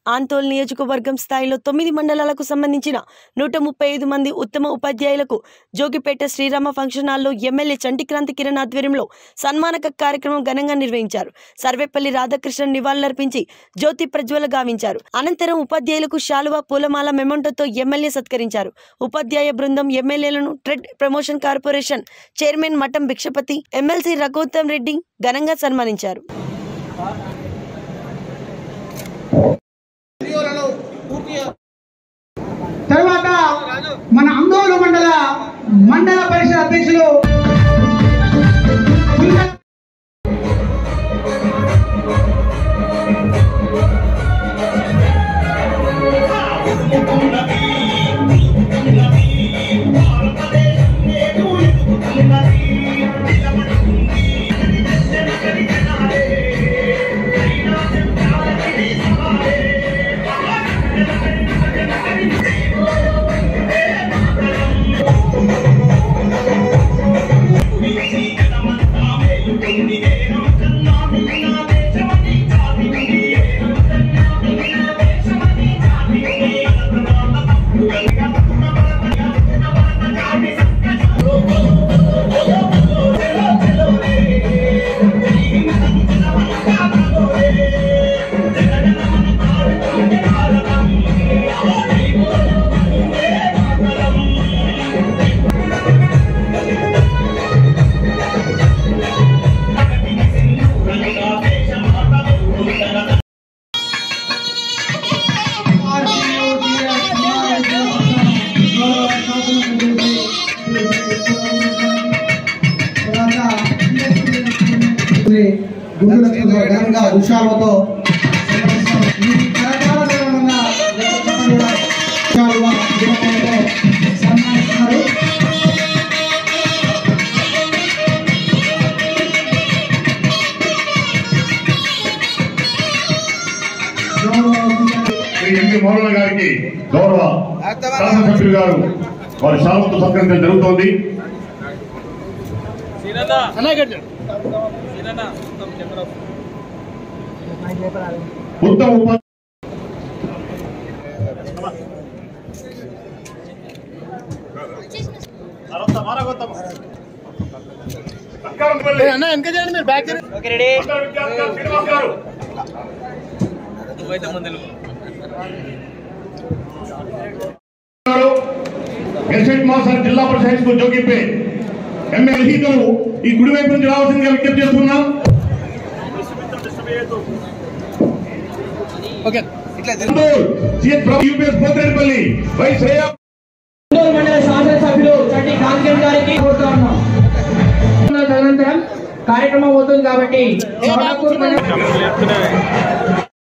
ఆంతోల్ నియోజకవర్గం స్థాయిలో తొమ్మిది మండలాలకు సంబంధించిన నూట ముప్పై ఐదు మంది ఉత్తమ ఉపాధ్యాయులకు జోగిపేట శ్రీరామ ఫంక్షన్ హాల్లో ఎమ్మెల్యే చంటిక్రాంతి కిరణ్ ఆధ్వర్యంలో సన్మానక కార్యక్రమం ఘనంగా నిర్వహించారు సర్వేపల్లి రాధాకృష్ణన్ నివాళులర్పించి జ్యోతి ప్రజ్వల గావించారు అనంతరం ఉపాధ్యాయులకు శాలువా పూలమాల మెమంటోతో ఎమ్మెల్యే సత్కరించారు ఉపాధ్యాయ బృందం ఎమ్మెల్యేలను ట్రెడ్ ప్రమోషన్ కార్పొరేషన్ చైర్మన్ మఠం భిక్షపతి ఎమ్మెల్సీ రఘోత్తమ్ రెడ్డి ఘనంగా సన్మానించారు తర్వాత మన అందోలు మండల మండల పరిషత్ అధ్యక్షులు గుంట- గుండెలకు ఘనంగా ఉషాలతో ఈ కరకాల దూరంగా ఉషాలుగా దీపంతో సన్మానిస్తున్నారు శ్రీ ఎంపీ మోహన్ గారికి గౌరవ శాసనసభ్యులు గారు వారి శాలతో సత్కరించడం జరుగుతోంది ఉత్తమ ఉప అన్న వెనక చేయండి మీరు బ్యాక్ శ్రీనివాస్ గారు ఎస్ఎట్ master Zilla Parishad high school జోగిపే ఎమ్మెల్యే గారు ఈ కుడి వైపు నుంచి రావాల్సిందిగా విజ్ఞప్తి చేస్తున్నాం CS Prabhu UPS Pothireddypalli Y Shreya Andole మండల శాసనసభ్యులు చంటి కాంతికేయులు గారికి కోరుతా ఉన్నాం తదనంతరం కార్యక్రమం అవుతుంది కాబట్టి సోలాపూర్ మండల